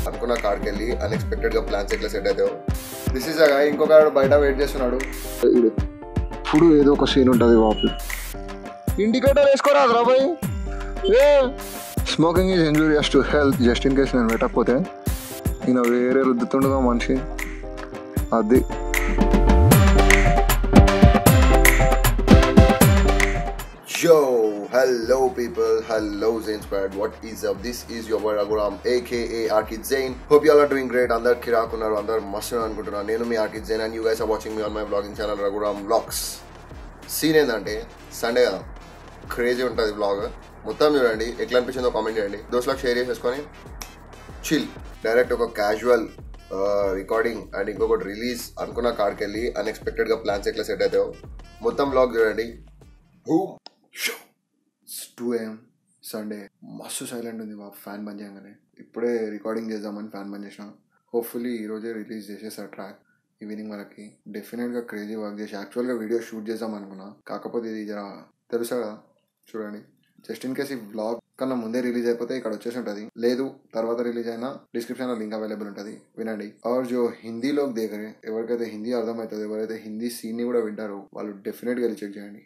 అనుకున్న కాడికి వెళ్ళి అన్ఎక్స్పెక్టెడ్గా ప్లాన్స్ ఎట్లా సెట్ అవుతాయో దిస్ ఈజ్ అగా ఇంకొక ఆడు బయట వెయిట్ చేస్తున్నాడు ఇప్పుడు ఏదో ఒక సీన్ ఉంటుంది బాబు ఇండికేటర్ వేసుకోరా రాబాయ్ ఏ smoking is injurious to health just in case నేను పెట్టకపోతే ఈయన వేరే రుద్దుతుండగా మనిషి అది Yo, hello people, hello Zain Squad. What is up? This is your boy Raghuram, aka Arkid Zain. Hope you all are doing great. అందరు కిరాక్ ఉన్నారు అందరు మస్తు అనుకుంటున్నాను నేను మీ ఆర్కిడ్ జైన్ and you guys are watching me on my vlogging channel Raghuram vlogs scene ఏంటంటే సండే కదా క్రేజీ ఉంటుంది బ్లాగ్ మొత్తం చూడండి ఎట్లా అనిపించిందో కామెంట్ చేయండి దోస్తులకు షేర్ చేసేసుకొని చిల్ డైరెక్ట్ ఒక క్యాజువల్ రికార్డింగ్ అండ్ ఇంకొకటి రిలీజ్ అనుకున్న కాడికి వెళ్ళి అన్ఎక్స్పెక్టెడ్గా ప్లాన్స్ ఎట్లా సెట్ అవుతాయో మొత్తం బ్లాగ్ చూడండి హూమ్ షో టూ ఏఎం సండే మస్తు సైలెంట్ ఉంది బాబు ఫ్యాన్ బంద్ చేయగానే ఇప్పుడే రికార్డింగ్ చేద్దామని ఫ్యాన్ బంద్ చేసిన హోప్ఫుల్లీ ఈరోజే రిలీజ్ చేసేసారు ట్రాక్ ఈవినింగ్ మనకి డెఫినెట్గా క్రేజీ వర్క్ చేసి యాక్చువల్గా వీడియో షూట్ చేద్దాం అనుకున్నా కాకపోతే ఇది జర తెలుసా కదా చూడండి జస్ట్ ఇన్ కేస్ ఈ బ్లాగ్ కన్నా ముందే రిలీజ్ అయిపోతే ఇక్కడ వచ్చేసి ఉంటుంది లేదు తర్వాత రిలీజ్ అయినా డిస్క్రిప్షన్ లో లింక్ అవైలబుల్ ఉంటుంది వినండి ఆర్ జో హిందీలో దేకరే ఎవరికైతే హిందీ అర్థమవుతుందో ఎవరైతే హిందీ సీన్ ని కూడా వింటారో వాళ్ళు డెఫినెట్గా వెళ్ళి చెక్ చేయండి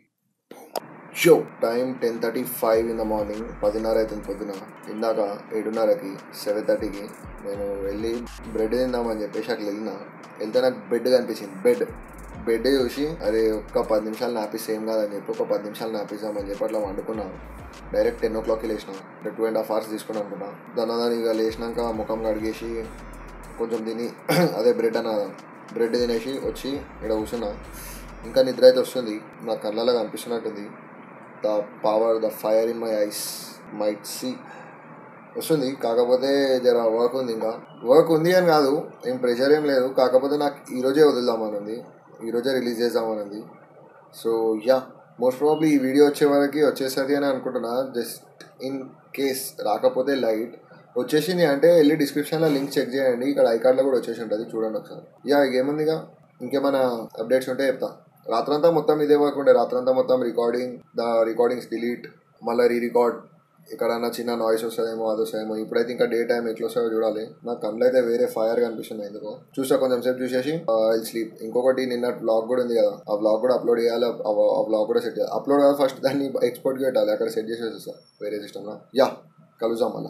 show time ten thirty five in the morning పదిన్నర అవుతుంది పొద్దున ఇందాక ఏడున్నరకి సెవెన్ థర్టీకి నేను వెళ్ళి బ్రెడ్ తిందామని చెప్పేసి అట్లా వెళ్ళిన వెళ్తే నాకు బెడ్ కనిపించింది బెడ్ బెడ్ చూసి అరే ఒక్క పది నిమిషాలు నాపిస్తే ఏం కాదని చెప్పి ఒక పది నిమిషాలు నాపిస్తామని చెప్పి అట్లా వండుకున్నాను డైరెక్ట్ టెన్ ఓ క్లాక్కి లేచిన టూ అండ్ హాఫ్ అవర్స్ తీసుకుని అనుకున్నా దాని దాని ఇక లేచినాక ముఖం కడిగేసి కొంచెం తిని అదే బ్రెడ్ అన్న బ్రెడ్ తినేసి వచ్చి ఇక్కడ కూర్చున్నా ఇంకా నిద్ర అయితే వస్తుంది నా కళ్ళలో కనిపిస్తున్నట్టుంది the power the fire in my eyes might see వస్తుంది కాకపోతే జర వర్క్ ఉంది ఇంకా వర్క్ ఉంది అని కాదు ఏం ప్రెషర్ ఏం లేదు కాకపోతే నాకు ఈరోజే వదులుదామని ఉంది ఈరోజే రిలీజ్ చేద్దామని ఉంది సో యా మోస్ట్ ప్రాబ్లీ ఈ వీడియో వచ్చే వరకు వచ్చేసరి అని అనుకుంటున్నా జస్ట్ ఇన్ కేస్ రాకపోతే లైట్ వచ్చేసింది అంటే వెళ్ళి డిస్క్రిప్షన్లో లింక్ చెక్ చేయండి ఇక్కడ ఐ కార్డ్లో కూడా వచ్చేసి ఉంటుంది చూడండి ఒకసారి యా ఇంకేముందిగా ఇంకేమైనా అప్డేట్స్ ఉంటే చెప్తా రాత్రంతా మొత్తం ఇదే వర్క్ ఉండే రాత్రంతా మొత్తం రికార్డింగ్ ద రికార్డింగ్స్ డిలీట్ మళ్ళీ రీ రికార్డ్ ఎక్కడన్నా చిన్న నాయిస్ వస్తుందేమో అది వస్తుందేమో ఇప్పుడైతే ఇంకా డే టైం ఎట్లా వస్తాయో చూడాలి నాకు కళ్ళు అయితే వేరే ఫైర్ కనిపిస్తుంది ఎందుకో చూసా కొంచెం సేపు చూసేసి ఐల్ స్లీప్ ఇంకొకటి నిన్న బ్లాగ్ కూడా ఉంది కదా ఆ బ్లాగ్ కూడా అప్లోడ్ చేయాలి ఆ బ్లాగ్ కూడా సెట్ చేయాలి అప్లోడ్ కాదు ఫస్ట్ దాన్ని ఎక్స్పోర్ట్ పెట్టాలి అక్కడ సెట్ చేసేసి వేరే సిస్టమ్లో యా కలుద్దాం మళ్ళీ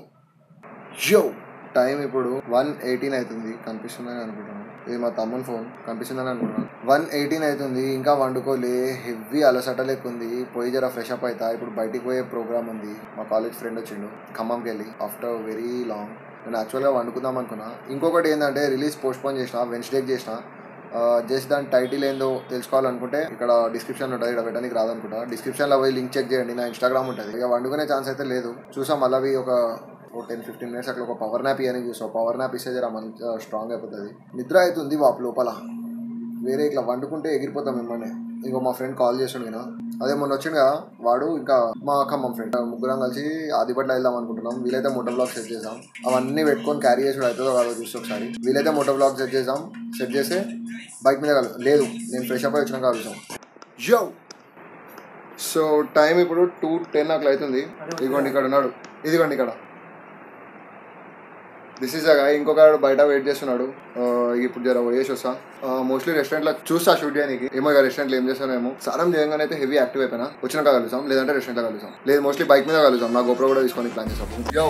యో టైం ఇప్పుడు వన్ ఎయిటీన్ అవుతుంది కనిపిస్తుందని అనుకుంటున్నాను ఇది మా తమ్ముని ఫోన్ కనిపిస్తుందని అనుకుంటున్నాను వన్ ఎయిటీన్ అవుతుంది ఇంకా వండుకోలే హెవీ అలసట ఉంది పోయి జర ఫ్రెష్ అప్ అవుతా ఇప్పుడు బయటికి పోయే ప్రోగ్రామ్ ఉంది మా కాలేజ్ ఫ్రెండ్ వచ్చిండు ఖమ్మంకి వెళ్ళి ఆఫ్టర్ వెరీ లాంగ్ నేను యాక్చువల్గా వండుకుందాం అనుకున్నా ఇంకొకటి ఏంటంటే రిలీజ్ పోస్ట్ పోన్ చేసిన వెన్స్డేకి చేసిన జస్ట్ దాని టైటిల్ ఏందో తెలుసుకోవాలనుకుంటే ఇక్కడ డిస్క్రిప్షన్ ఉంటుంది ఇక్కడ పెట్టడానికి రాదనుకుంటా డిస్క్రిప్షన్లో పోయి లింక్ చెక్ చేయండి నా ఇన్స్టాగ్రామ్ ఉంటుంది ఇక వండుకునే ఛాన్స్ అయితే లేదు చూసాం మళ్ళీ ఒక ఓ టెన్ ఫిఫ్టీన్ మినిట్స్ అట్లా ఒక పవర్ నాప్ అని చూసాం పవర్ నాప్ ఇస్తే జర మంచిగా స్ట్రాంగ్ అయిపోతుంది నిద్ర అవుతుంది వాపు లోపల వేరే ఇట్లా వండుకుంటే ఎగిరిపోతాం మిమ్మల్ని ఇంకో మా ఫ్రెండ్ కాల్ చేసాడు నేను అదే మొన్న వచ్చిండు కదా వాడు ఇంకా మా ఖమ్మం ఫ్రెండ్ ముగ్గురం కలిసి ఆదిపట్ల వెళ్దాం అనుకుంటున్నాం వీలైతే మోటో బ్లాగ్ సెట్ చేద్దాం అవన్నీ పెట్టుకొని క్యారీ చేసుడు అవుతుందో కాదో చూస్తే ఒకసారి వీలైతే మోటో బ్లాగ్ సెట్ చేద్దాం సెట్ చేస్తే బైక్ మీద కలు లేదు నేను ఫ్రెష్ అప్ అయి వచ్చినాక కలుసాం జో సో టైం ఇప్పుడు టూ టెన్ అట్లా అవుతుంది ఇదిగోండి ఇక్కడ ఉన్నాడు ఇదిగోండి ఇక్కడ దిస్ ఈజ్ అగా ఇంకొక ఆడు బయట వెయిట్ చేస్తున్నాడు ఆ, ఇప్పుడు జర వేసి వస్తా మోస్ట్లీ రెస్టారెంట్ లో చూస్తా షూట్ చేయడానికి ఏమో ఇక రెస్టారెంట్ లో ఏం చేస్తానేమో సారం చేయగానే అయితే హెవీ యాక్టివ్ అయిపోయినా వచ్చినాక కలుస్తాం లేదంటే రెస్టారెంట్ లో కలుస్తాం లేదు మోస్ట్లీ బైక్ మీద కలుస్తాం నా గోప్రో కూడా తీసుకొని ప్లాన్ చేస్తాం యో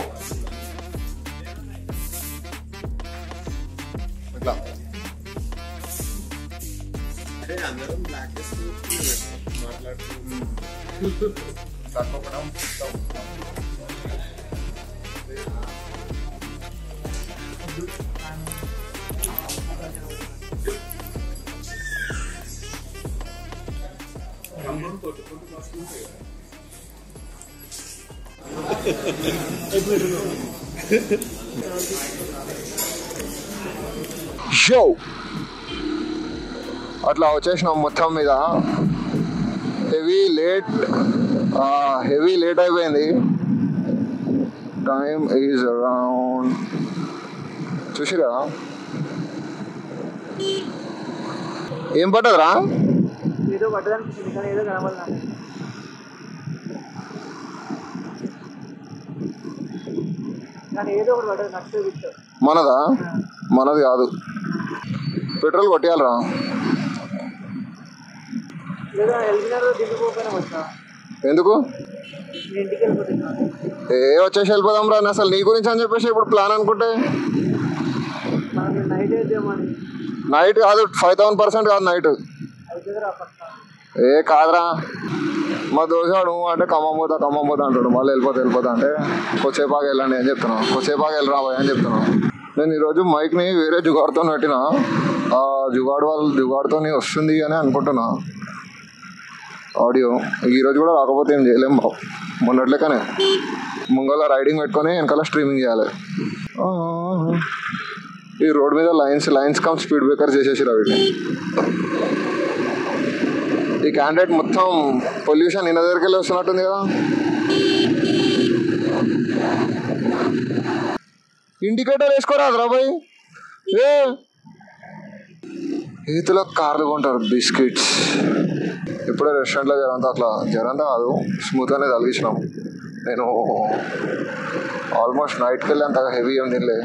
ఇట్లా తప్పకుండా షో అట్లా వచ్చేసినాం మొత్తం మీద హెవీ లేట్ హెవీ లేట్ అయిపోయింది టైమ్ ఈజ్ అరౌండ్ చూసి కదా ఏం పట్టదురా ఏదో పడ్డదనిపిస్తుంది కానీ ఏదో కనబడదా కానీ ఏదో ఒకటి పడ్డది నచ్చే విత్తు మనదా మనది కాదు పెట్రోల్ కొట్టేయాలరా లేదా వెళ్ళినారు దిగిపోకపోయినా వచ్చా ఎందుకు నేను ఇంటికి వెళ్ళిపోతున్నాను ఏ వచ్చేసి వెళ్ళిపోదాం రా అసలు నీ గురించి అని చెప్పేసి ఇప్పుడు ప్లాన్ అనుకుంటే మనం నైట్ వేద్దామని నైట్ కాదు ఫైవ్ థౌసండ్ పర్సెంట్ కాదు నైట్ అయితే రా పక్క ఏ కాదురా మా దోశాడు అంటే ఖమ్మం పోతా ఖమ్మం పోతా అంటాడు మళ్ళీ వెళ్ళిపోతా వెళ్ళిపోతా అంటే కొద్దిసేపాగా వెళ్ళండి అని చెప్తున్నాను కొద్దిసేపాగా వెళ్ళరా పోయి అని చెప్తున్నాను నేను ఈరోజు మైక్ని వేరే జుగాడుతో పెట్టిన ఆ జుగాడు వాళ్ళ జుగాడుతో వస్తుంది అని అనుకుంటున్నా ఆడియో ఈరోజు కూడా రాకపోతే ఏం చేయలేం బాబు మొన్నట్లేకనే ముంగల రైడింగ్ పెట్టుకొని వెనకాల స్ట్రీమింగ్ చేయాలి ఆ, ఈ రోడ్ మీద lines lines come speed breaker చేసేసి వీటిని ఈ క్యాండిడేట్ మొత్తం పొల్యూషన్ ఇన్న దగ్గరికి వెళ్ళి వస్తున్నట్టుంది కదా ఇండికేటర్ వేసుకోరాదురా బాయ్ ఏ ఈతులో కార్లు కొంటారు బిస్కెట్స్ ఇప్పుడే రెస్టారెంట్లో జరంతా అట్లా జరంతా కాదు స్మూత్గానే తలిగించినాం నేను ఆల్మోస్ట్ నైట్కి వెళ్ళి అంత హెవీ ఏం తినలే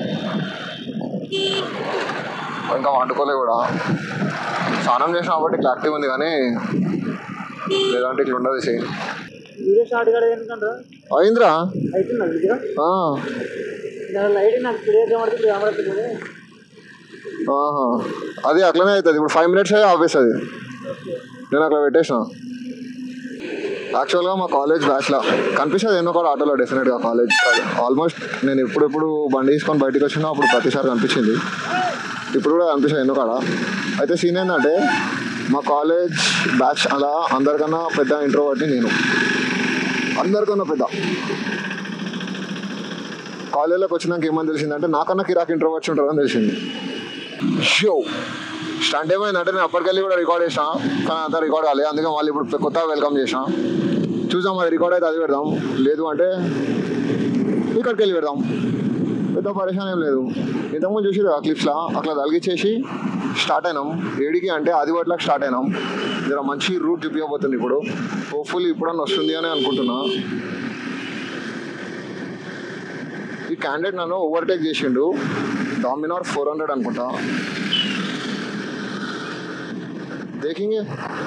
ఇంకా వండుకోలే కూడా స్నానం చేసిన కాబట్టి ఇట్లా యాక్టివ్ ఉంది కానీ లేదంటే ఇట్లా ఉండదు సే వీడియో స్టార్ట్ కాలేదు ఎందుకంటే అయిందిరా అవుతుందా వీడియో ఆ, దాని లైట్ నాకు క్లియర్ కనబడుతుంది కనబడుతుంది ఆహా. అది అట్లనే అవుతుంది ఇప్పుడు ఫైవ్ మినిట్స్ అయ్యి ఆపేస్తుంది నేను అట్లా పెట్టేసిన యాక్చువల్గా మా కాలేజ్ బ్యాచ్లో కనిపిస్తుంది ఎన్నో కూడా ఆటోలో డెఫినెట్గా కాలేజ్ ఆల్మోస్ట్ నేను ఎప్పుడెప్పుడు బండి తీసుకొని బయటకు వచ్చినా అప్పుడు ప్రతిసారి కనిపించింది ఇప్పుడు కూడా కనిపిస్తుంది ఎన్నో కాడ అయితే సీన్ ఏంటంటే మా కాలేజ్ బ్యాచ్ అలా అందరికన్నా పెద్ద ఇంట్రోవర్ట్ని నేను అందరికన్నా పెద్ద కాలేజ్లోకి వచ్చినాక ఏమని తెలిసిందంటే నాకన్నా కిరాక్ ఇంట్రోవర్ట్స్ ఉంటారని తెలిసింది షో స్టంట్ ఏమైందంటే నేను అప్పటికెళ్ళి కూడా రికార్డ్ చేసిన కానీ అంతా రికార్డ్ కాలేదు అందుకే మళ్ళీ ఇప్పుడు కొత్తగా వెల్కమ్ చేసిన చూసాం అది రికార్డ్ అయితే అది పెడదాం లేదు అంటే ఇక్కడికి వెళ్ళి పెడదాం పెద్ద పరేషాన్ ఏం లేదు ఇంతకుముందు చూసి ఆ క్లిప్స్లో అట్లా తలిగిచ్చేసి స్టార్ట్ అయినాం ఏడికి అంటే అది వాటిలోకి స్టార్ట్ అయినాం జర మంచి రూట్ చూపించబోతుంది ఇప్పుడు హోప్ఫుల్ ఇప్పుడన్నా వస్తుంది అని అనుకుంటున్నా ఈ క్యాండిడేట్ నన్ను ఓవర్టేక్ చేసిండు డామినార్ ఫోర్ హండ్రెడ్ అనుకుంటా దేకింగే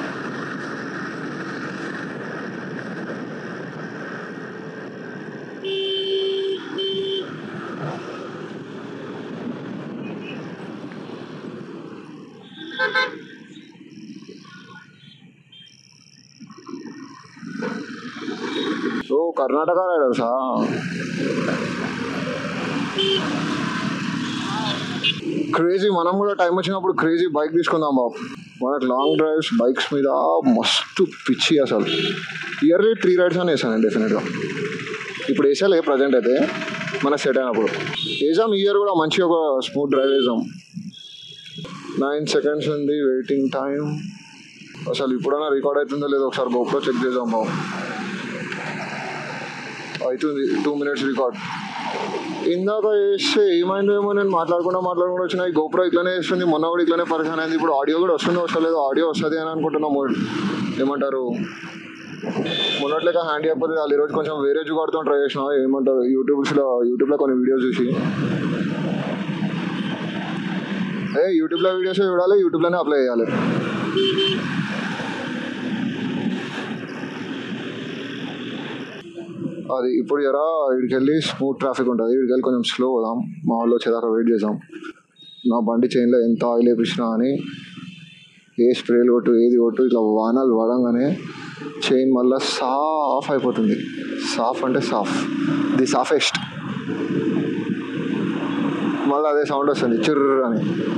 ఓ కర్ణాటక రైడర్సా క్రేజీ మనం కూడా టైం వచ్చినప్పుడు క్రేజీ బైక్ తీసుకుందాం బాబు మనకు లాంగ్ డ్రైవ్స్ బైక్స్ మీద మస్తు పిచ్చి అసలు ఇయర్లీ త్రీ రైడ్స్ అని వేసాను డెఫినెట్గా ఇప్పుడు వేసాలే ప్రజెంట్ అయితే మనకు సెట్ అయినప్పుడు వేసాం ఇయర్ కూడా మంచిగా ఒక స్మూత్ డ్రైవ్ వేసాం నైన్ సెకండ్స్ ఉంది వెయిటింగ్ టైం అసలు ఇప్పుడైనా రికార్డ్ అవుతుందో లేదో ఒకసారి గోప్రో చెక్ చేద్దాం బాబు అవుతుంది టూ మినిట్స్ రికార్డ్ ఇందాక వేస్తే ఏమైందో ఏమో నేను మాట్లాడకుండా మాట్లాడకుండా వచ్చిన ఈ గోప్రో ఇట్లానే వేస్తుంది మొన్న కూడా ఇట్లానే పరిచయం అయింది ఇప్పుడు ఆడియో కూడా వస్తుందో వస్తలేదు ఆడియో వస్తుంది అని అనుకుంటున్నాము ఏమంటారు మొన్నట్లేక హ్యాండ్ చెప్పదు వాళ్ళు ఈరోజు కొంచెం వేరే జుగాడుతో ట్రై చేసిన ఏమంటారు యూట్యూబ్స్లో యూట్యూబ్లో కొన్ని వీడియోస్ చూసి ఏ యూట్యూబ్లో వీడియోస్ చూడాలి యూట్యూబ్లోనే అప్లై చేయాలి అది ఇప్పుడు జరా ఇక్కడికి వెళ్ళి స్మూత్ ట్రాఫిక్ ఉంటుంది ఇక్కడికి వెళ్ళి కొంచెం స్లో పోదాం మా వాళ్ళు వచ్చేదాకా వెయిట్ చేద్దాం నా బండి చైన్లో ఎంత ఆయిల్ వేపించినా అని ఏ స్ప్రేలు కొట్టు ఏది కొట్టు ఇట్లా వానలు పడంగానే చైన్ మళ్ళీ సాఫ్ అయిపోతుంది సాఫ్ అంటే సాఫ్ ది సాఫెస్ట్ మళ్ళీ అదే సౌండ్ వస్తుంది చిర్ర అని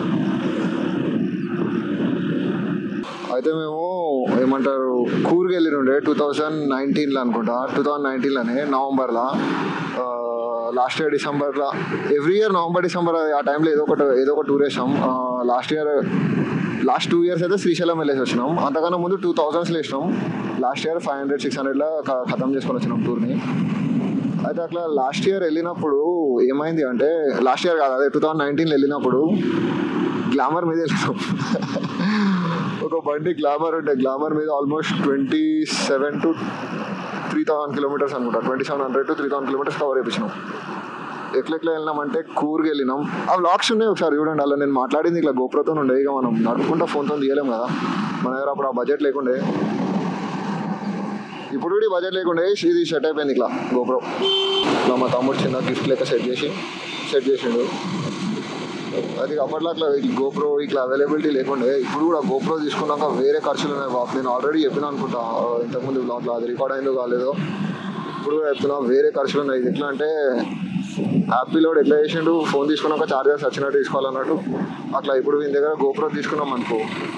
అయితే మేము ఏమంటారు కూర్కి వెళ్ళినుండే టూ థౌజండ్ నైన్టీన్లో అనుకుంటా టూ థౌజండ్ నైన్టీన్లోనే నవంబర్లో లాస్ట్ ఇయర్ డిసెంబర్లో ఎవ్రీ ఇయర్ నవంబర్ డిసెంబర్ ఆ టైంలో ఏదో ఒకటి ఏదో ఒక టూర్ వేసాం last year last two years అయితే శ్రీశైలం వెళ్ళేసి వచ్చినాం అంతకన్నా ముందు టూ థౌజండ్స్లో వేసినాం last year five hundred six హండ్రెడ్లో ఖతం చేసుకొని వచ్చినాం టూర్ని అయితే అట్లా లాస్ట్ ఇయర్ వెళ్ళినప్పుడు ఏమైంది అంటే లాస్ట్ ఇయర్ కాదు అదే టూ థౌజండ్ నైన్టీన్లో వెళ్ళినప్పుడు గ్లామర్ మీద వెళ్ళినాం ఒక బండి గ్లామర్ ఉంటే గ్లామర్ మీద almost twenty seven to three thousand kilometres అనుకుంటా twenty seven hundred to three thousand kilometres cover చేయించినాం ఎట్లెట్లా వెళ్ళినామంటే కూర్కి వెళ్ళినాం ఆ వ్లాగ్స్ ఉన్నాయి ఒకసారి చూడండి అలా నేను మాట్లాడింది ఇట్లా గోప్రోతో ఉండే ఇక మనం నడుపుకుంటా ఫోన్తో తీయలేం కదా మన దగ్గర అప్పుడు ఆ బడ్జెట్ లేకుండే ఇప్పుడు కూడా ఈ బడ్జెట్ లేకుండే ఇది సెట్ అయిపోయింది ఇట్లా గోప్రో ఇట్లా మా తమ్ముడు చిన్న గిఫ్ట్ లెక్క సెట్ చేసి సెట్ చేసిండు అది అప్పట్లో అట్లా ఈ గోప్రో ఇట్లా అవైలబిలిటీ లేకుండే ఇప్పుడు కూడా గోప్రో తీసుకున్నాక వేరే ఖర్చులు ఉన్నాయి బాబు నేను ఆల్రెడీ చెప్పిన అనుకుంటా ఆ, ఇంతకుముందు బ్లాగ్లో అది రికార్డ్ అయిందో కాలేదో ఇప్పుడు కూడా చెప్తున్నా వేరే ఖర్చులు ఉన్నాయి ఇది ఎట్లా అంటే హ్యాపీలో ఎట్లా చేసిండు ఫోన్ తీసుకున్నాక చార్జర్స్ వచ్చినట్టు తీసుకోవాలన్నట్టు అట్లా ఇప్పుడు వీని దగ్గర గోప్రో తీసుకున్నాం అనుకో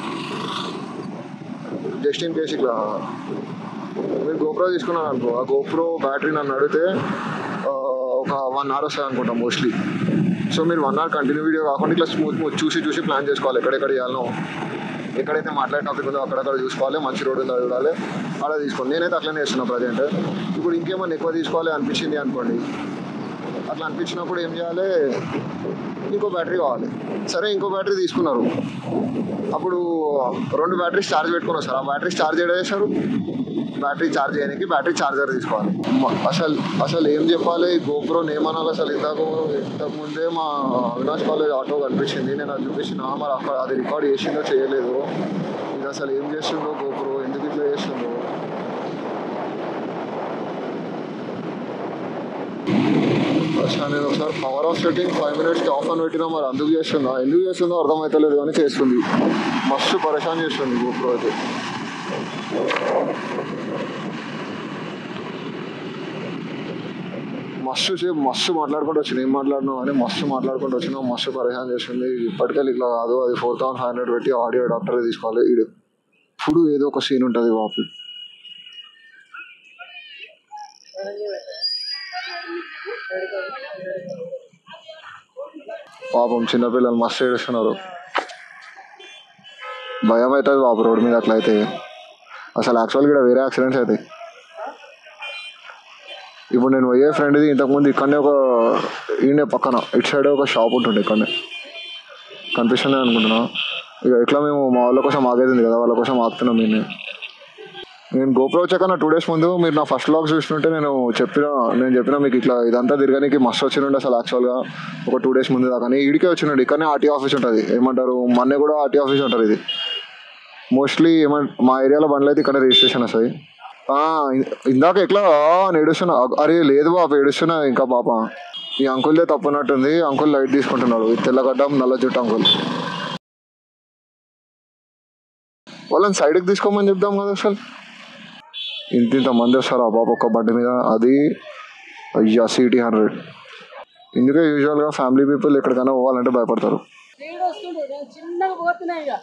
జస్ట్ ఇన్ కేస్ ఇట్లా మీరు గోప్రో తీసుకున్నారు అనుకో ఆ గోప్రో బ్యాటరీ నన్ను అడిగితే ఆ, ఒక వన్ అవర్ వస్తుంది అనుకుంటా మోస్ట్లీ సో మీరు వన్ అవర్ కంటిన్యూ వీడియో కాకుండా ఇట్లా స్మూత్ స్మూత్ చూసి చూసి ప్లాన్ చేసుకోవాలి ఎక్కడెక్కడ చేయాలనో ఎక్కడైతే మాట్లాడే టాపిక్ ఉందో అక్కడక్కడ చూసుకోవాలి మంచి రోడ్ ఉందో చూడాలి అలా తీసుకోండి నేనైతే అట్లనే చేస్తున్నా ప్రజెంట్ ఇప్పుడు ఇంకేమన్నా ఎక్కువ తీసుకోవాలి అనిపించింది అనుకోండి అట్లా అనిపించినప్పుడు ఏం చేయాలి ఇంకో బ్యాటరీ కావాలి సరే ఇంకో బ్యాటరీ తీసుకున్నారు అప్పుడు రెండు బ్యాటరీస్ ఛార్జ్ పెట్టుకుని వస్తారు ఆ బ్యాటరీస్ ఛార్జ్ ఎక్కడ చేస్తారు బ్యాటరీ ఛార్జ్ చేయడానికి బ్యాటరీ ఛార్జర్ తీసుకోవాలి మ- అసలు అసలు ఏం చెప్పాలి గోప్రో ఏమనాలి అసలు ఇంతకు ఇంతకు ముందే మా అవినాష్ కాలేజ్ ఆటో కనిపించింది నేను అది చూపించిన మరి అక్కడ అది రికార్డ్ చేసిందో చేయలేదు ఇది అసలు ఏం చేస్తుందో గోప్రో ఎందుకు ఇట్లా చేస్తుందో అసలు నేను ఒకసారి పవర్ ఆఫ్ సెట్టింగ్ ఫైవ్ మినిట్స్కి ఆఫ్ అని పెట్టినా మరి అందుకు చేస్తుందా ఎందుకు చేస్తుందో అర్థమవుతలేదు కానీ చేస్తుంది మస్తు పరేషాన్ చేస్తుంది గోప్రో అయితే మస్తు సేపు మస్తు మాట్లాడుకుంటూ వచ్చిన ఏం మాట్లాడినావు అని మస్తు మాట్లాడుకుంటూ వచ్చినా మస్తు పరేషాన్ చేస్తుంది ఇప్పటికెళ్ళి ఇట్లా కాదు అది ఫోర్ థౌసండ్ ఫైవ్ హండ్రెడ్ పెట్టి ఆడియో డాక్టర్ తీసుకోవాలి ఇది ఇప్పుడు ఏదో ఒక సీన్ ఉంటుంది బాపు పాపం చిన్నపిల్లలు మస్తు ఏడుస్తున్నారు భయం అవుతుంది బాబు రోడ్ మీద అట్లా అయితే అసలు యాక్చువల్గా ఇక్కడ వేరే యాక్సిడెంట్స్ అవుతాయి ఇప్పుడు నేను పోయే ఫ్రెండ్ది ఇంతకుముందు ఇక్కడనే ఒక ఈయనే పక్కన ఇటు సైడ్ ఒక షాప్ ఉంటుండే ఇక్కడనే కనిపిస్తుంది అనుకుంటున్నా ఇక ఇట్లా మేము మా వాళ్ళ కోసం ఆగేది కదా వాళ్ళ కోసం ఆగుతున్నాం నేను నేను గోప్రో వచ్చాక నా టూ డేస్ ముందు మీరు నా ఫస్ట్ లాగ్ చూస్తుంటే నేను చెప్పిన నేను చెప్పిన మీకు ఇట్లా ఇదంతా తిరగడానికి మస్తు వచ్చిండే అసలు యాక్చువల్గా ఒక టూ డేస్ ముందు దాకా కానీ ఈడికే వచ్చిండే ఇక్కడనే ఆర్టీ ఆఫీస్ ఉంటుంది ఏమంటారు మొన్నే కూడా ఆర్టీ ఆఫీస్ ఉంటుంది ఇది మోస్ట్లీ ఏమంట మా ఏరియాలో బండ్లు అయితే ఇక్కడ రిజిస్ట్రేషన్ వస్తాయి ఆ, ఇ- ఇందాక ఎట్లా అని ఏడుస్తున్నా అరే లేదు బాబు ఏడుస్తున్నా ఇంకా పాప ఈ అంకుల్దే తప్పున్నట్టుంది అంకుల్ లైట్ తీసుకుంటున్నాడు ఈ తెల్లగడ్డం నల్ల జుట్టు అంకుల్ వాళ్ళని సైడ్కి తీసుకోమని చెప్దాం కదా అసలు ఇంత ఇంత మంది వస్తారు ఆ పాప ఒక్క బండి మీద అది అయ్యా సిటీ హండ్రెడ్ ఇందుకే యూజువల్గా ఫ్యామిలీ పీపుల్ ఎక్కడికైనా పోవాలంటే భయపడతారు స్పీడ్ వస్తుండు నేను చిన్నగా పోతున్నాయి ఇక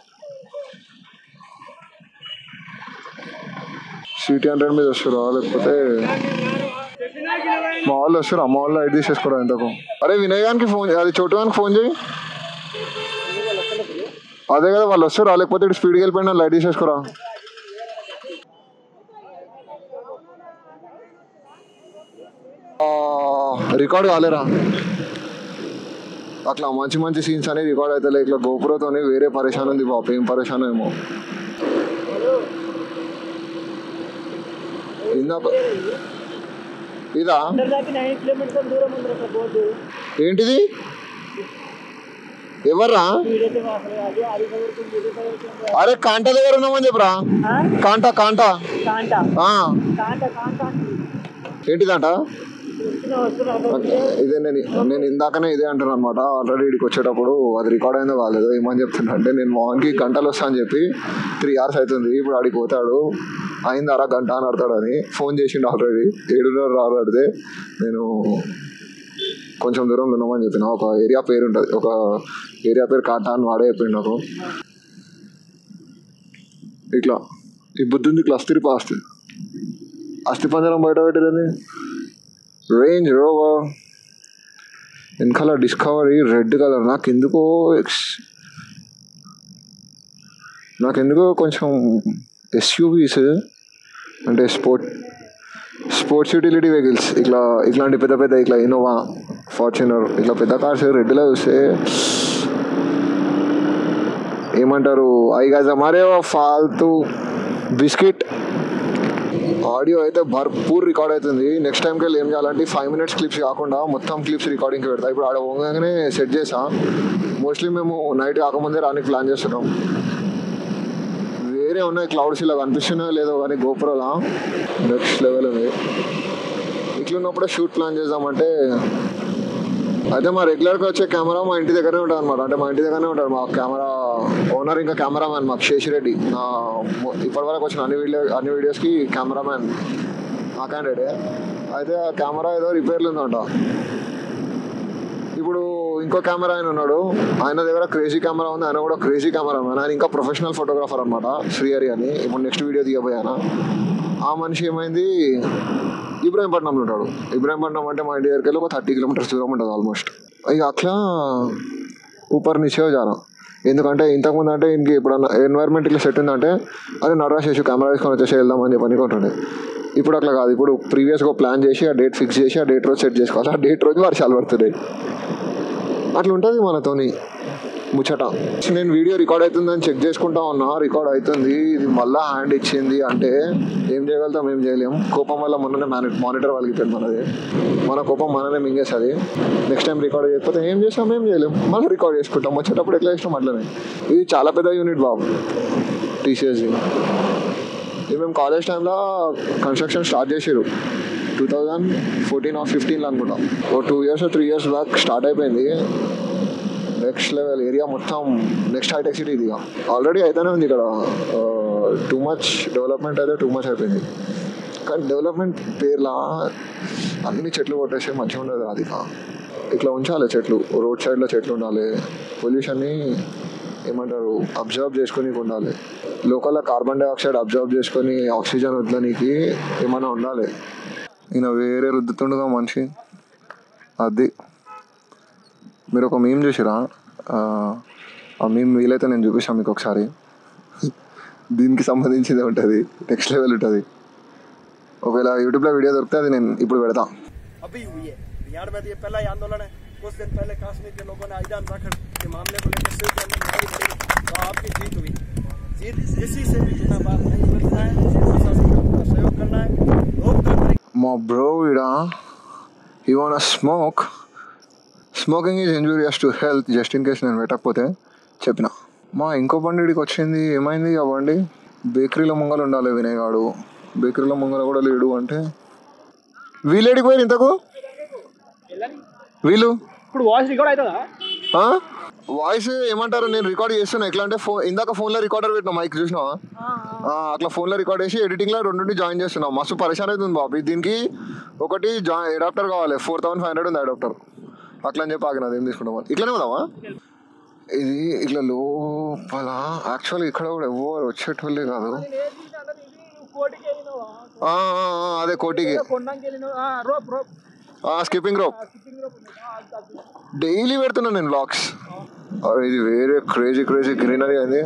సిటీ హండ్రెడ్ మీద వస్తారు లేకపోతే మా వాళ్ళు వస్తారు అమ్మ వాళ్ళు లైట్ తీసేసుకోరా ఇంతకు అరే వినయ్ గానికి ఫోన్ అది చోటు గానికి ఫోన్ చేయి అదే కదా వాళ్ళు వస్తారు లేకపోతే ఇటు స్పీడ్కి వెళ్ళిపోయినా లైట్ తీసేసుకోరా రికార్డ్ కాలేరా అట్లా మంచి మంచి సీన్స్ అనేవి రికార్డ్ అవుతాయి ఇట్లా గోపురతోనే వేరే పరేషాన్ ఉంది బాబు ఏం పరేషాన్ ఏమో ఇందాక ఇదా అందరి దాకా నైన్ కిలోమీటర్స్ దూరం ఉంది అక్కడ బోర్డు ఏంటిది ఎవర్రా స్పీడ్ అయితే అసలు అది అది చదువుతుంది ఇది చదువుతుంది అరే కాంటా దగ్గర ఉన్నామని చెప్పరా ఆ? కాంటా కాంటా కాంట ఆ, కాంట కాంట ఏంటిదంట వస్తున్నా వస్తున్నా అక్కడ ఇదే నేను నేను ఇందాకనే ఇదే అంటున్నాను అనమాట ఆల్రెడీ ఇక్కడికి వచ్చేటప్పుడు అది రికార్డ్ అయిందో కాలేదు ఏమని చెప్తున్నా అంటే నేను మోహన్కి గంటలు వస్తా అని చెప్పి త్రీ అవర్స్ అవుతుంది ఇప్పుడు ఆడికి పోతాడు అయింది అర గంట అని అడతాడని ఫోన్ చేసిండు ఆల్రెడీ ఏడున్నర రారు అడితే నేను కొంచెం దూరంలో ఉన్నామని చెప్పిన ఒక ఏరియా పేరు ఉంటుంది ఒక ఏరియా పేరు కాటా అని వాడే చెప్పిండు నాకు ఇట్లా ఈ బుద్ధింది ఇట్లా అస్థిరి అస్థి అస్థి పంజరం బయట పెట్టింది రేంజ్ రోవర్ వెనకాల డిస్కవరీ రెడ్ కలర్ నాకు ఎందుకో ఎక్స్ నాకు ఎందుకో కొంచెం ఎస్యూవీస్ అంటే స్పోర్ట్ స్పోర్ట్స్ యూటిలిటీ వెహికల్స్ ఇట్లా ఇట్లాంటి పెద్ద పెద్ద ఇట్లా ఇన్నోవా ఫార్చునర్ ఇట్లా పెద్ద కార్స్ రెడ్లో చూస్తే ఏమంటారు ఐ గాజ్ అమారే ఫాల్తూ బిస్కెట్ ఆడియో అయితే భర్పూర్ రికార్డ్ అవుతుంది నెక్స్ట్ టైంకి వెళ్ళి ఏం చేయాలంటే ఫైవ్ మినిట్స్ క్లిప్స్ కాకుండా మొత్తం క్లిప్స్ రికార్డింగ్కి పెడతా ఇప్పుడు ఆడ పోగానే సెట్ చేసా మోస్ట్లీ మేము నైట్ కాకముందే రానికి ప్లాన్ చేస్తున్నాం వేరే ఉన్నాయి క్లౌడ్స్ ఇలా కనిపిస్తున్నాయో లేదో కానీ గోపురలా నెక్స్ట్ లెవెల్ ఉంది ఇట్లున్నప్పుడే షూట్ ప్లాన్ చేద్దామంటే అయితే మా రెగ్యులర్గా వచ్చే కెమెరా మా ఇంటి దగ్గరనే ఉంటుంది అనమాట అంటే మా ఇంటి దగ్గరనే ఉంటాడు మా కెమెరా ఓనర్ ఇంకా కెమెరామ్యాన్ మాకు శేషిరెడ్డి నా మొ- ఇప్పటివరకు వచ్చిన అన్ని వీడియో అన్ని వీడియోస్కి కెమెరామ్యాన్ ఆ క్యాండిడేటే అయితే ఆ కెమెరా ఏదో రిపేర్లు ఉందంట ఇప్పుడు ఇంకో కెమెరా ఆయన ఉన్నాడు ఆయన దగ్గర క్రేజీ కెమెరా ఉంది ఆయన కూడా క్రేజీ కెమెరా మ్యాన్ ఆయన ఇంకా ప్రొఫెషనల్ ఫోటోగ్రాఫర్ అనమాట శ్రీహరి అని ఇప్పుడు నెక్స్ట్ వీడియో తీయబోయాను ఆ మనిషి ఏమైంది ఇబ్రాహీంపట్నంలో ఉంటాడు ఇబ్రాహీంపట్నం అంటే మా ఇంటి దగ్గరికి వెళ్ళి ఒక థర్టీ కిలోమీటర్స్ దూరం ఉంటుంది ఆల్మోస్ట్ ఇక అట్లా ఊపర్ నిచ్చే జారా ఎందుకంటే ఇంతకుముందు అంటే ఇంక ఎప్పుడన్నా ఎన్వైర్న్మెంట్ ఇట్లా సెట్ ఉందంటే అది నడరాజ్ చేసి కెమెరా తీసుకొని వచ్చేసి వెళ్దామని చెప్పి అనుకుంటుండే ఇప్పుడు అట్లా కాదు ఇప్పుడు ప్రీవియస్గా ప్లాన్ చేసి ఆ డేట్ ఫిక్స్ చేసి ఆ డేట్ రోజు సెట్ చేసుకోవాలి ఆ డేట్ రోజు వర్షాలు పడుతున్నాయి అట్లా ఉంటుంది మనతోని ముచ్చట నేను వీడియో రికార్డ్ అవుతుందని చెక్ చేసుకుంటా ఉన్నా రికార్డ్ అవుతుంది ఇది మళ్ళా హ్యాండ్ ఇచ్చింది అంటే ఏం చేయగలుగుతాం ఏం చేయలేం కోపం వల్ల మొన్ననే మాని మానిటర్ వాళ్ళకి మనది మన కోపం మననే మింగేస్తుంది నెక్స్ట్ టైం రికార్డ్ చేయకపోతే ఏం చేస్తాం ఏం చేయలేం మళ్ళీ రికార్డ్ చేసుకుంటాం వచ్చేటప్పుడు ఎట్లా ఇష్టం అట్లనే ఇది చాలా పెద్ద యూనిట్ బాబు టీసీఎస్ది ఇది మేము కాలేజ్ టైంలో కన్స్ట్రక్షన్ స్టార్ట్ చేసారు టూ థౌజండ్ ఫోర్టీన్ ఆర్ ఫిఫ్టీన్లో అనుకుంటాం ఓ two years three years back start అయిపోయింది నెక్స్ట్ లెవెల్ ఏరియా మొత్తం నెక్స్ట్ హైటెక్ సిటీ ఇది ఆల్రెడీ అయితేనే ఉంది ఇక్కడ టూ మచ్ డెవలప్మెంట్ అయితే టూ మచ్ అయిపోయింది కానీ డెవలప్మెంట్ పేర్లా అన్ని చెట్లు కొట్టేస్తే మంచిగా ఉండదు అది ఇట్లా ఉంచాలి చెట్లు రోడ్ సైడ్లో చెట్లు ఉండాలి పొల్యూషన్ని ఏమంటారు అబ్జర్వ్ చేసుకొని ఉండాలి లోకల్లో కార్బన్ డైఆక్సైడ్ అబ్జర్వ్ చేసుకొని ఆక్సిజన్ వదలనీకి ఏమైనా ఉండాలి ఈయన వేరే రుద్దుతుండగా మనిషి అది మీరు ఒక మీమ్ చూసిరా ఆ, ఆ మీమ్ వీలైతే నేను చూపిస్తాను మీకు ఒకసారి దీనికి సంబంధించింది ఉంటుంది నెక్స్ట్ లెవెల్ ఉంటుంది ఒకవేళ యూట్యూబ్లో వీడియో దొరికితే అది నేను ఇప్పుడు పెడతా अभी हुई है बिहार में तो ये पहला ही आंदोलन है कुछ दिन पहले कश्मीर के लोगों ने आईदान रखड़ के मामले को लेकर सिर के अंदर लड़ाई लड़ी तो आपकी जीत हुई जीत इसी से भी जितना बात नहीं बचना है प्रशासन का पूरा सहयोग करना है लोकतंत्र మా బ్రో ఇడ you want smoke smoking is injurious to health just in case నేను పెట్టకపోతే చెప్పిన మా ఇంకో బండి ఇడికి వచ్చింది ఏమైంది ఆ బండి బేకరీలో ముంగలు ఉండాలి వినయగాడు బేకరీలో ముంగల కూడా లేడు అంటే వీళ్ళు ఎడికి పోయారు ఇంతకు వీళ్ళు ఇప్పుడు వాయిస్ రికార్డ్ అవుతుందా వాయిస్ ఏమంటారు నేను రికార్డ్ చేస్తున్నా ఎట్లా అంటే ఫోన్ ఇందాక ఫోన్లో రికార్డర్ పెట్టినా మైక్ చూసినావా ఆ, అట్లా ఫోన్లో రికార్డ్ చేసి ఎడిటింగ్లో రెండింటి జాయిన్ చేస్తున్నాం మస్తు పరిశాన్ అవుతుంది బాబు దీనికి ఒకటి జా అడాప్టర్ కావాలి ఫోర్ థౌసండ్ ఫైవ్ హండ్రెడ్ ఉంది అడాప్టర్ అట్లా అని చెప్పి ఆగినది ఏం తీసుకుంటాం ఇట్లానే ఉందామా ఇది ఇట్లా లోపల యాక్చువల్లీ ఇక్కడ కూడా ఎవరు వచ్చేటోళ్ళే కాదు కోటికి వెళ్ళినావా ఆ, ఆ, ఆ, అదే కోటికి కొండంకి వెళ్ళినావా rope rope skipping rope skipping rope daily పెడుతున్నాను నేను బ్లాగ్స్ ఇది వేరే క్రేజీ క్రేజీ గ్రీనరీ అది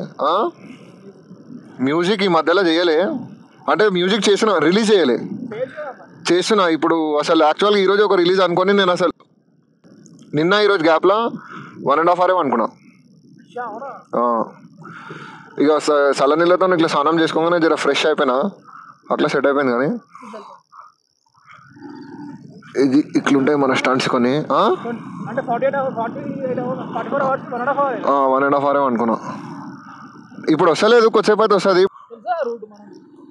మ్యూజిక్ ఈ మధ్యలో చేయలే అంటే మ్యూజిక్ చేస్తున్నా రిలీజ్ చేయలే చేస్తున్నా ఇప్పుడు అసలు యాక్చువల్గా ఈరోజు ఒక రిలీజ్ అనుకొని నేను అసలు నిన్న ఈరోజు గ్యాప్లో వన్ అండ్ హాఫ్ అవర్ అనుకున్నా ఆ. ఇక స- చల్ల నీళ్ళతో ఇట్లా స్నానం చేసుకోగానే జర ఫ్రెష్ అయిపోయినా అట్లా సెట్ అయిపోయింది కానీ ఇది ఇట్లుంటాయి మన స్టంట్స్ కొన్ని ఆ? అంటే forty eight hours forty eight hours forty four hours one and half hour one and half hour అనుకున్నా ఇప్పుడు వస్తలేదు కొద్దిసేపు అయితే వస్తుంది తెలుసా రూట్ మనం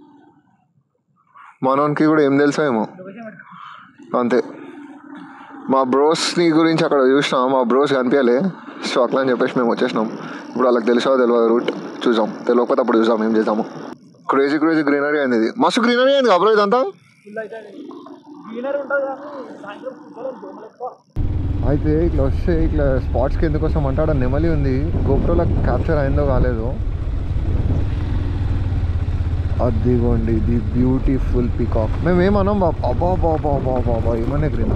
మనోనికి కూడా ఏం తెలుసా ఏమో అంతే మా బ్రోస్ని గురించి అక్కడ చూసినాం మా బ్రోస్ కనిపించలే సో అట్లా అని చెప్పేసి మేము వచ్చేసినాం ఇప్పుడు వాళ్ళకి తెలుసో తెలియదు రూట్ చూసాం తెలియకపోతే అప్పుడు చూసాం ఏం చేసాము క్రేజీ క్రేజీ గ్రీనరీ అయింది ఇది మస్తు గ్రీనరీ అయింది కాబట్టి ఇదంతా ఫుల్ అయితే గ్రీనరీ ఉంటుంది కానీ సాయంత్రం కూర్చోవడం దోమలు ఎక్కువ అయితే ఇట్లా వస్తే ఇట్లా స్పాట్స్కి ఎందుకు వస్తాం అంటే ఆడ నెమలి ఉంది గోప్రోలో క్యాప్చర్ అయిందో కాలేదు అదిగోండి ది బ్యూటిఫుల్ పికాక్ మేము ఏమన్నాం బాబా అబ్బా బాబా బాబా బాబా ఏమన్నా గ్రీన్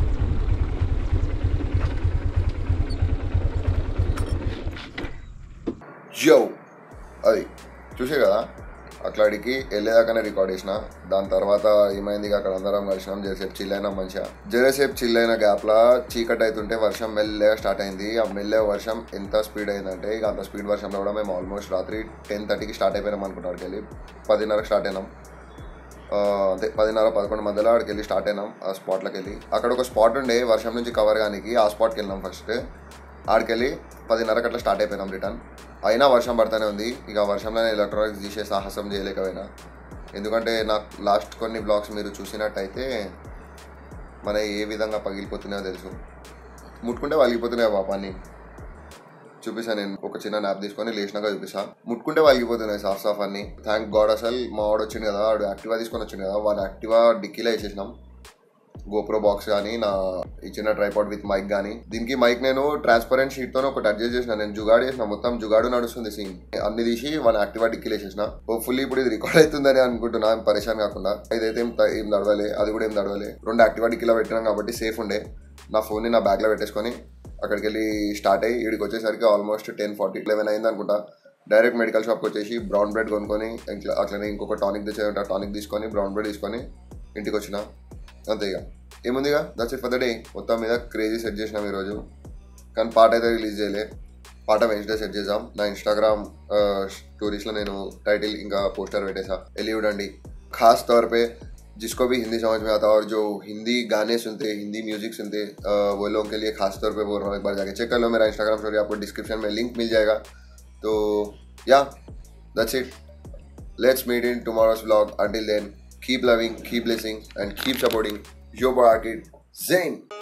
జో అది చూసే కదా అట్లాడికి వెళ్ళేదాకానే రికార్డ్ చేసిన దాని తర్వాత ఏమైంది ఇక అక్కడ అందరం కలిసినాం జరసేపు చిల్ అయినా మంచిగా జరసేపు చిల్ అయిన గ్యాప్లా చీకటి అవుతుంటే వర్షం మెల్లగా స్టార్ట్ అయింది ఆ మెల్లె వర్షం ఎంత స్పీడ్ అయిందంటే ఇక అంత స్పీడ్ వర్షంలో కూడా మేము ఆల్మోస్ట్ రాత్రి టెన్ థర్టీకి స్టార్ట్ అయిపోయినాం అనుకుంటాం అక్కడికి వెళ్ళి పదిన్నరకు స్టార్ట్ అయినాం ఆ, అదే పదిన్నర పదకొండు మధ్యలో అక్కడికి వెళ్ళి స్టార్ట్ అయినాం ఆ స్పాట్లోకి వెళ్ళి అక్కడ ఒక స్పాట్ ఉండే వర్షం నుంచి కవర్ కానికి ఆ స్పాట్కి వెళ్ళినాం ఫస్ట్ ఆడికెళ్ళి పదిన్నరకు అట్లా స్టార్ట్ అయిపోయినాం రిటర్న్ అయినా వర్షం పడుతూనే ఉంది ఇక వర్షంలోనే ఎలక్ట్రానిక్స్ తీసే సాహసం చేయలేకపోయినా ఎందుకంటే నాకు లాస్ట్ కొన్ని బ్లాగ్స్ మీరు చూసినట్టయితే మన ఏ విధంగా పగిలిపోతున్నాయో తెలుసు ముట్టుకుంటే పగిలిపోతున్నాయి పాపాన్ని చూపిస్తాను నేను ఒక చిన్న నాప్ తీసుకొని లేచినాక చూపిస్తా ముట్టుకుంటే వలిగిపోతున్నాయి సాఫ్ సాఫ్ అన్ని థ్యాంక్ గాడ్ అసలు మా వాడు వచ్చింది కదా వాడు యాక్టివా తీసుకొని వచ్చింది కదా వాడు యాక్టివా డిక్కీలో వేసేసినాం గోప్రో బాక్స్ కానీ నా ఇచ్చిన ట్రైపాడ్ విత్ మైక్ కానీ దీనికి మైక్ నేను ట్రాన్స్పరెంట్ షీట్ తో ఒకటి అడ్జస్ట్ చేసిన నేను జుగాడు చేసిన మొత్తం జుగాడు నడుస్తుంది సీన్ అన్ని తీసి వన్ యాక్టివా డిక్కీలో వేసేసిన హోప్ఫుల్లీ ఇప్పుడు ఇది రికార్డ్ అవుతుందని అనుకుంటున్నా పరేషాన్ కాకుండా ఇదైతే ఏం త- ఏం నడవలే అది కూడా ఏం నడవలే రెండు యాక్టివా డిక్కీలో పెట్టినాం కాబట్టి సేఫ్ ఉండే నా ఫోన్ని నా బ్యాగ్లో పెట్టేసుకొని అక్కడికి వెళ్ళి స్టార్ట్ అయ్యి ఇక్కడికి వచ్చేసరికి ఆల్మోస్ట్ టెన్ ఫార్టీ లెవెన్ అయింది అనుకుంటా డైరెక్ట్ మెడికల్ షాప్కి వచ్చేసి బ్రౌన్ బ్రెడ్ కొనుక్కొని ఇట్లా అట్లనే ఇంకొక టానిక్ తెచ్చే టానిక్ తీసుకొని బ్రౌన్ బ్రెడ్ తీసుకొని ఇంటికి వచ్చిన అంతే ఇక ఏముందిగా that's it for the day మొత్తం మీద క్రేజీ సెట్ చేసినాం ఈరోజు కానీ పాట అయితే రిలీజ్ చేయలే పాట వెన్స్డే సెట్ చేద్దాం నా ఇన్స్టాగ్రామ్ స్టోరీస్లో నేను టైటిల్ ఇంకా పోస్టర్ పెట్టేసా వెళ్ళి చూడండి खास तौर पे जिसको भी हिंदी समझ में आता है और जो हिंदी गाने सुनते हैं हिंदी म्यूजिक सुनते हैं अ, वो लोगों के लिए खास तौर पे बोल रहा हूँ एक बार जाके चेक कर लो मेरा इंस्टाग्राम स्टोरी आपको डिस्क्रिप्शन में लिंक मिल जाएगा तो या that's it let's meet in tomorrow's vlog until then keep loving keep blessing and keep supporting your boy arcade zane